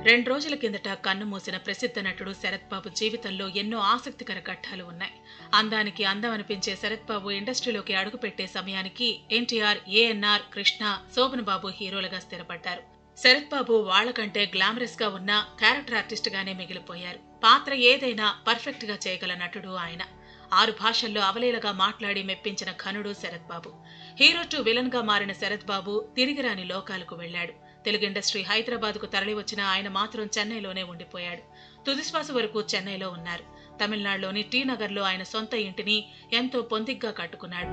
రెండు రోజుల కిందట కన్ను మూసిన ప్రసిద్ధ నటుడు శరత్ బాబు జీవితంలో ఎన్నో ఆసక్తికర ఘట్టాలు ఉన్నాయి అందానికి అందం అనిపించే శరత్ బాబు ఇండస్ట్రీలోకి అడుగుపెట్టే సమయానికి ఎన్టీఆర్ ఏఎన్ఆర్ కృష్ణ శోభన్ బాబు హీరోలుగా స్థిరపడ్డారు శరత్ బాబు వాళ్లకంటే గ్లామరస్ గా ఉన్న క్యారెక్టర్ ఆర్టిస్ట్ గానే మిగిలిపోయారు పాత్ర ఏదైనా పర్ఫెక్ట్ గా చేయగల నటుడు ఆయన ఆరు భాషల్లో అవలీలగా మాట్లాడి మెప్పించిన ఘనుడు Sarath Babu hero to villain గా మారిన శరత్ బాబు తిరిగి రాని లోకాలకు వెళ్లాడు తెలుగు ఇండస్ట్రీ హైదరాబాద్ కు తరలి వచ్చిన ఆయన మాత్రం చెన్నైలోనే ఉండిపోయాడు తుదిశ్వాస వరకు చెన్నైలో ఉన్నారు తమిళనాడులోని టీ నగర్లో ఆయన సొంత ఇంటిని ఎంతో పొందిగ్గా కట్టుకున్నాడు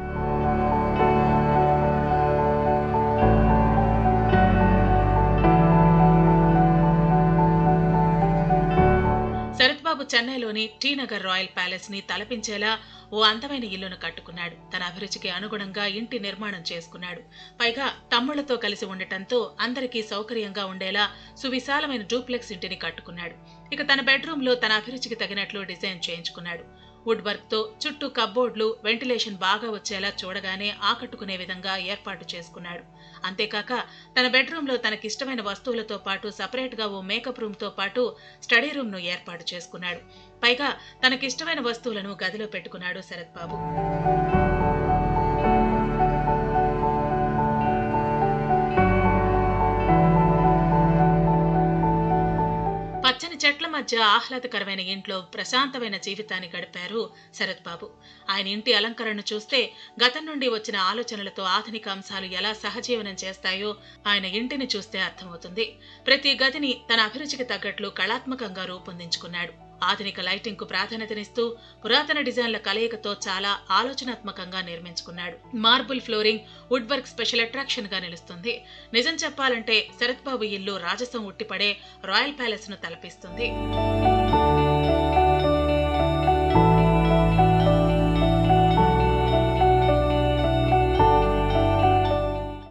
శరత్ బాబు చెన్నైలోని టీ నగర్ రాయల్ ప్యాలెస్ ని తలపించేలా ఓ అందమైన ఇల్లును కట్టుకున్నాడు తన అభిరుచికి అనుగుణంగా ఇంటి నిర్మాణం చేసుకున్నాడు పైగా తమ్ముళ్లతో కలిసి ఉండటంతో అందరికీ సౌకర్యంగా ఉండేలా సువిశాలమైన డూప్లెక్స్ ఇంటిని కట్టుకున్నాడు ఇక తన బెడ్రూమ్ లో తన అభిరుచికి తగినట్లు డిజైన్ చేయించుకున్నాడు వుడ్ వర్క్ తో చుట్టూ కబ్బోర్డ్లు వెంటిలేషన్ బాగా వచ్చేలా చూడగానే ఆకట్టుకునే విధంగా ఏర్పాటు చేసుకున్నాడు అంతేకాక తన బెడ్రూమ్ లో తనకిష్టమైన వస్తువులతో పాటు సపరేట్ గా ఓ మేకప్ రూమ్ తో పాటు స్టడీ రూమ్ ను ఏర్పాటు చేసుకున్నాడు పైగా తనకిష్టమైన వస్తువులను గదిలో పెట్టుకున్నాడు శరత్ బాబు పచ్చని చెట్ల మధ్య ఆహ్లాదకరమైన ఇంట్లో ప్రశాంతమైన జీవితాన్ని గడిపారు శరత్ బాబు ఆయన ఇంటి అలంకరణను చూస్తే గతం నుండి వచ్చిన ఆలోచనలతో ఆధునిక అంశాలు ఎలా సహజీవనం చేస్తాయో ఆయన ఇంటిని చూస్తే అర్థమవుతుంది ప్రతి గదిని తన అభిరుచికి తగ్గట్లు కళాత్మకంగా రూపొందించుకున్నాడు ఆధునిక లైటింగ్ కు ప్రాధాన్యతనిస్తూ పురాతన డిజైన్ల కలయికతో చాలా ఆలోచనాత్మకంగా నిర్మించుకున్నాడు marble flooring wood work special attraction గా నిలుస్తుంది నిజం చెప్పాలంటే శరత్ బాబు ఇల్లు రాజసం ఉట్టిపడే రాయల్ ప్యాలెస్ ను తలపిస్తుంది